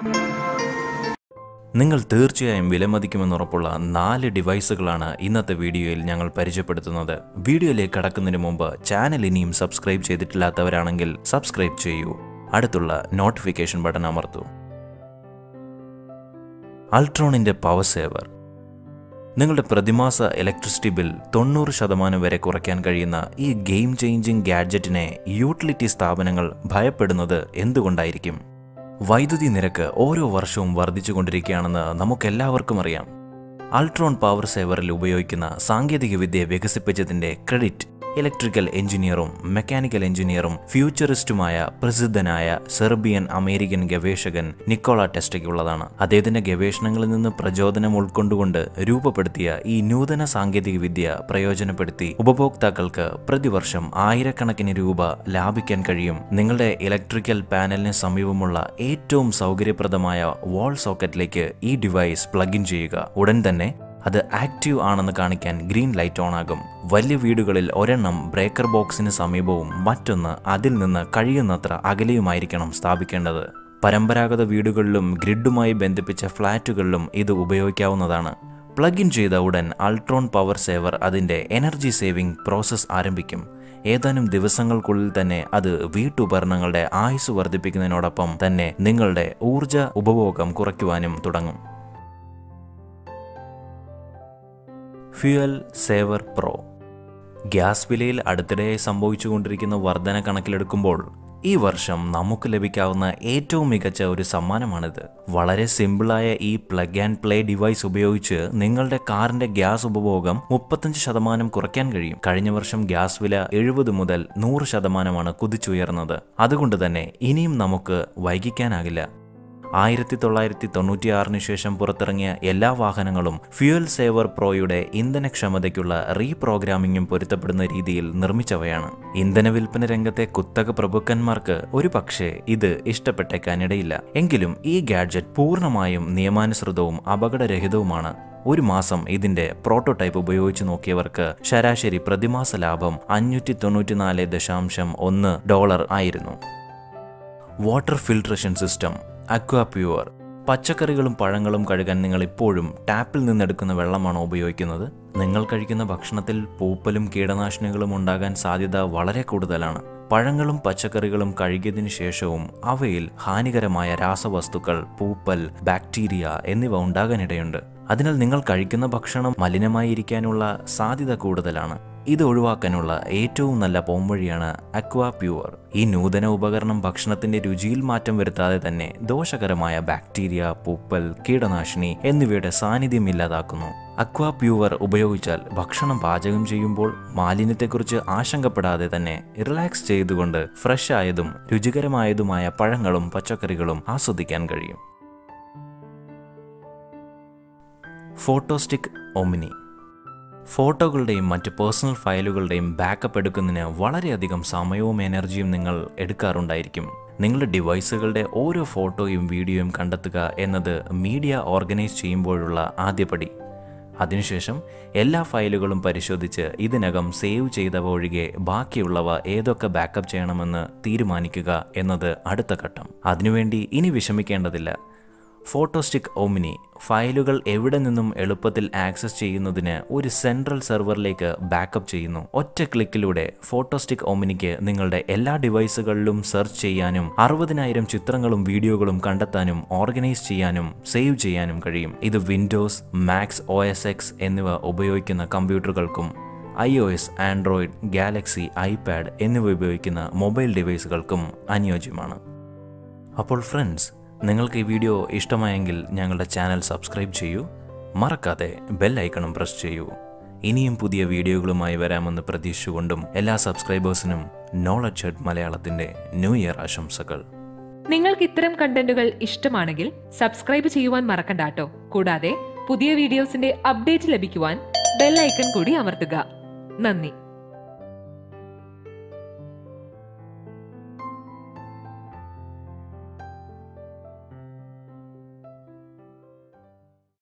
നിങ്ങൾ തീർച്ചയായും വിലമതിക്കുമെന്നുറപ്പുള്ള നാല് ഡിവൈസുകളാണ് ഇന്നത്തെ വീഡിയോയിൽ ഞങ്ങൾ പരിചയപ്പെടുത്തുന്നത് വീഡിയോയിലേക്ക് കടക്കുന്നതിന് മുമ്പ് ചാനൽ ഇനിയും സബ്സ്ക്രൈബ് ചെയ്തിട്ടില്ലാത്തവരാണെങ്കിൽ സബ്സ്ക്രൈബ് ചെയ്യൂ അടുത്തുള്ള നോട്ടിഫിക്കേഷൻ ബട്ടൺ അമർത്തൂ അൾട്രോണിന്റെ പവർ സേവർ നിങ്ങളുടെ പ്രതിമാസ ഇലക്ട്രിസിറ്റി ബിൽ തൊണ്ണൂറ് ശതമാനം വരെ കുറയ്ക്കാൻ കഴിയുന്ന ഈ ഗെയിം ചേഞ്ചിങ് ഗാഡ്ജറ്റിനെ യൂട്ടിലിറ്റി സ്ഥാപനങ്ങൾ ഭയപ്പെടുന്നത് എന്തുകൊണ്ടായിരിക്കും വൈദ്യുതി നിരക്ക് ഓരോ വർഷവും വർദ്ധിച്ചുകൊണ്ടിരിക്കുകയാണെന്ന് നമുക്കെല്ലാവർക്കും അറിയാം അൾട്രോൺ പവർ സേവറിൽ ഉപയോഗിക്കുന്ന സാങ്കേതികവിദ്യ വികസിപ്പിച്ചതിന്റെ ക്രെഡിറ്റ് ഇലക്ട്രിക്കൽ എഞ്ചിനീയറും മെക്കാനിക്കൽ എഞ്ചിനീയറും ഫ്യൂച്ചറിസ്റ്റുമായ പ്രസിദ്ധനായ സെർബിയൻ അമേരിക്കൻ ഗവേഷകൻ നിക്കോള ടെസ്റ്റയ്ക്കുള്ളതാണ് അദ്ദേഹത്തിന്റെ ഗവേഷണങ്ങളിൽ നിന്ന് പ്രചോദനം ഉൾക്കൊണ്ടുകൊണ്ട് രൂപപ്പെടുത്തിയ ഈ നൂതന സാങ്കേതികവിദ്യ പ്രയോജനപ്പെടുത്തി ഉപഭോക്താക്കൾക്ക് പ്രതിവർഷം ആയിരക്കണക്കിന് രൂപ ലാഭിക്കാൻ കഴിയും നിങ്ങളുടെ ഇലക്ട്രിക്കൽ പാനലിന് സമീപമുള്ള ഏറ്റവും സൗകര്യപ്രദമായ വാൾ സോക്കറ്റിലേക്ക് ഈ ഡിവൈസ് പ്ലഗ് ഇൻ ചെയ്യുക ഉടൻ തന്നെ അത് ആക്റ്റീവ് ആണെന്ന് കാണിക്കാൻ ഗ്രീൻ ലൈറ്റ് ഓൺ ആകും വലിയ വീടുകളിൽ ഒരെണ്ണം ബ്രേക്കർ ബോക്സിന് സമീപവും മറ്റൊന്ന് അതിൽ നിന്ന് കഴിയുന്നത്ര അകലെയുമായിരിക്കണം സ്ഥാപിക്കേണ്ടത് പരമ്പരാഗത വീടുകളിലും ഗ്രിഡുമായി ബന്ധിപ്പിച്ച ഫ്ളാറ്റുകളിലും ഇത് ഉപയോഗിക്കാവുന്നതാണ് പ്ലഗ് ഇൻ ചെയ്ത ഉടൻ അൾട്രോൺ പവർ സേവർ അതിൻ്റെ എനർജി സേവിംഗ് പ്രോസസ്സ് ആരംഭിക്കും ഏതാനും ദിവസങ്ങൾക്കുള്ളിൽ തന്നെ അത് വീട്ടുപകരണങ്ങളുടെ ആയുസ് വർദ്ധിപ്പിക്കുന്നതിനോടൊപ്പം തന്നെ നിങ്ങളുടെ ഊർജ ഉപഭോഗം കുറയ്ക്കുവാനും തുടങ്ങും ഫ്യുവൽ സേവർ പ്രോ ഗ്യാസ് വിലയിൽ അടുത്തിടെയായി സംഭവിച്ചുകൊണ്ടിരിക്കുന്ന വർധന കണക്കിലെടുക്കുമ്പോൾ ഈ വർഷം നമുക്ക് ലഭിക്കാവുന്ന ഏറ്റവും മികച്ച ഒരു സമ്മാനമാണിത് വളരെ സിമ്പിളായ ഈ പ്ലഗ് ആൻഡ് പ്ലേ ഡിവൈസ് ഉപയോഗിച്ച് നിങ്ങളുടെ കാറിന്റെ ഗ്യാസ് ഉപഭോഗം മുപ്പത്തഞ്ച് ശതമാനം കുറയ്ക്കാൻ കഴിയും കഴിഞ്ഞ വർഷം ഗ്യാസ് വില എഴുപത് മുതൽ നൂറ് ശതമാനമാണ് കുതിച്ചുയർന്നത് അതുകൊണ്ട് തന്നെ ഇനിയും നമുക്ക് വൈകിക്കാനാകില്ല ആയിരത്തി തൊള്ളായിരത്തി തൊണ്ണൂറ്റിയാറിന് ശേഷം പുറത്തിറങ്ങിയ എല്ലാ വാഹനങ്ങളും ഫ്യൂവൽ സേവർ പ്രോയുടെ ഇന്ധനക്ഷമതയ്ക്കുള്ള റീപ്രോഗ്രാമിംഗും പൊരുത്തപ്പെടുന്ന രീതിയിൽ നിർമ്മിച്ചവയാണ് ഇന്ധന വിൽപ്പന രംഗത്തെ കുത്തക പ്രഭുക്കന്മാർക്ക് ഒരു പക്ഷേ ഇത് ഇഷ്ടപ്പെട്ടേക്കാനിടയില്ല എങ്കിലും ഈ ഗാഡ്ജറ്റ് പൂർണ്ണമായും നിയമാനുസൃതവും അപകടരഹിതവുമാണ് ഒരു മാസം ഇതിന്റെ പ്രോട്ടോടൈപ്പ് ഉപയോഗിച്ച് നോക്കിയവർക്ക് ശരാശരി പ്രതിമാസ ലാഭം അഞ്ഞൂറ്റി തൊണ്ണൂറ്റിനാല് ദശാംശം ഒന്ന് ഡോളർ ആയിരുന്നു water filtration system aqua pure പച്ചക്കറികളും പഴങ്ങളും കഴുകാൻ നിങ്ങൾ ഇപ്പോഴും ടാപ്പിൽ നിന്നെടുക്കുന്ന വെള്ളമാണോ ഉപയോഗിക്കുന്നത് നിങ്ങൾ കഴിക്കുന്ന ഭക്ഷണത്തിൽ പൂപ്പലും കീടനാശിനികളും ഉണ്ടാകാൻ സാധ്യത വളരെ കൂടുതലാണ് പഴങ്ങളും പച്ചക്കറികളും കഴുകിയതിനു ശേഷവും അവയിൽ ഹാനികരമായ രാസവസ്തുക്കൾ പൂപ്പൽ ബാക്ടീരിയ എന്നിവ ഉണ്ടാകാനിടയുണ്ട് അതിനാൽ നിങ്ങൾ കഴിക്കുന്ന ഭക്ഷണം മലിനമായിരിക്കാനുള്ള സാധ്യത കൂടുതലാണ് ഇത് ഒഴിവാക്കാനുള്ള ഏറ്റവും നല്ല പോംവഴിയാണ് അക്വാ പ്യുവർ ഈ നൂതന ഉപകരണം ഭക്ഷണത്തിന്റെ രുചിയിൽ മാറ്റം വരുത്താതെ തന്നെ ദോഷകരമായ ബാക്ടീരിയ പൂപ്പൽ കീടനാശിനി എന്നിവയുടെ സാന്നിധ്യം ഇല്ലാതാക്കുന്നു അക്വാ പ്യുവർ ഉപയോഗിച്ചാൽ ഭക്ഷണം പാചകം ചെയ്യുമ്പോൾ മാലിന്യത്തെക്കുറിച്ച് ആശങ്കപ്പെടാതെ തന്നെ റിലാക്സ് ചെയ്തുകൊണ്ട് ഫ്രഷ് ആയതും രുചികരമായതുമായ പഴങ്ങളും പച്ചക്കറികളും ആസ്വദിക്കാൻ കഴിയും ഫോട്ടോസ്റ്റിക് ഒമിനി ഫോട്ടോകളുടെയും മറ്റ് പേഴ്സണൽ ഫയലുകളുടെയും ബാക്കപ്പ് എടുക്കുന്നതിന് വളരെയധികം സമയവും എനർജിയും നിങ്ങൾ എടുക്കാറുണ്ടായിരിക്കും നിങ്ങളുടെ ഡിവൈസുകളുടെ ഓരോ ഫോട്ടോയും വീഡിയോയും കണ്ടെത്തുക എന്നത് മീഡിയ ഓർഗനൈസ് ചെയ്യുമ്പോഴുള്ള ആദ്യപടി അതിനുശേഷം എല്ലാ ഫയലുകളും പരിശോധിച്ച് ഇതിനകം സേവ് ചെയ്തവ ഒഴികെ ബാക്കിയുള്ളവ ഏതൊക്കെ ബാക്കപ്പ് ചെയ്യണമെന്ന് തീരുമാനിക്കുക എന്നത് അടുത്ത ഘട്ടം അതിനുവേണ്ടി ഇനി വിഷമിക്കേണ്ടതില്ല ഫോട്ടോസ്റ്റിക് ഒമിനി ഫയലുകൾ എവിടെ നിന്നും എളുപ്പത്തിൽ ആക്സസ് ചെയ്യുന്നതിന് ഒരു സെൻട്രൽ സെർവറിലേക്ക് ബാക്കപ്പ് ചെയ്യുന്നു ഒറ്റ ക്ലിക്കിലൂടെ ഫോട്ടോസ്റ്റിക് ഒമിനിക്ക് നിങ്ങളുടെ എല്ലാ ഡിവൈസുകളിലും സെർച്ച് ചെയ്യാനും അറുപതിനായിരം ചിത്രങ്ങളും വീഡിയോകളും കണ്ടെത്താനും ഓർഗനൈസ് ചെയ്യാനും സേവ് ചെയ്യാനും കഴിയും ഇത് Windows Macs O S X എന്നിവ ഉപയോഗിക്കുന്ന കമ്പ്യൂട്ടറുകൾക്കും I O S Android Galaxy iPad എന്നിവ ഉപയോഗിക്കുന്ന മൊബൈൽ ഡിവൈസുകൾക്കും അനുയോജ്യമാണ് അപ്പോൾ ഫ്രണ്ട്സ് നിങ്ങൾക്ക് ഈ വീഡിയോ ഇഷ്ടമായെങ്കിൽ ഞങ്ങളുടെ ചാനൽ സബ്സ്ക്രൈബ് ചെയ്യൂ മറക്കാതെ ബെൽ ഐക്കണും പ്രസ് ചെയ്യൂ ഇനിയും പുതിയ വീഡിയോകളുമായി വരാമെന്ന് പ്രതീക്ഷിച്ചുകൊണ്ടും എല്ലാ സബ്സ്ക്രൈബേഴ്സിനും നോളജ് ഹെഡ് മലയാളത്തിന്റെ ന്യൂ ഇയർ ആശംസകൾ നിങ്ങൾക്ക് ഇത്തരം കണ്ടന്റുകൾ ഇഷ്ടമാണെങ്കിൽ സബ്സ്ക്രൈബ് ചെയ്യുവാൻ മറക്കണ്ടാട്ടോ കൂടാതെ പുതിയ വീഡിയോസിന്റെ അപ്ഡേറ്റ് ലഭിക്കുവാൻ ബെൽ ഐക്കൺ കൂടി അമർത്തുക നന്ദി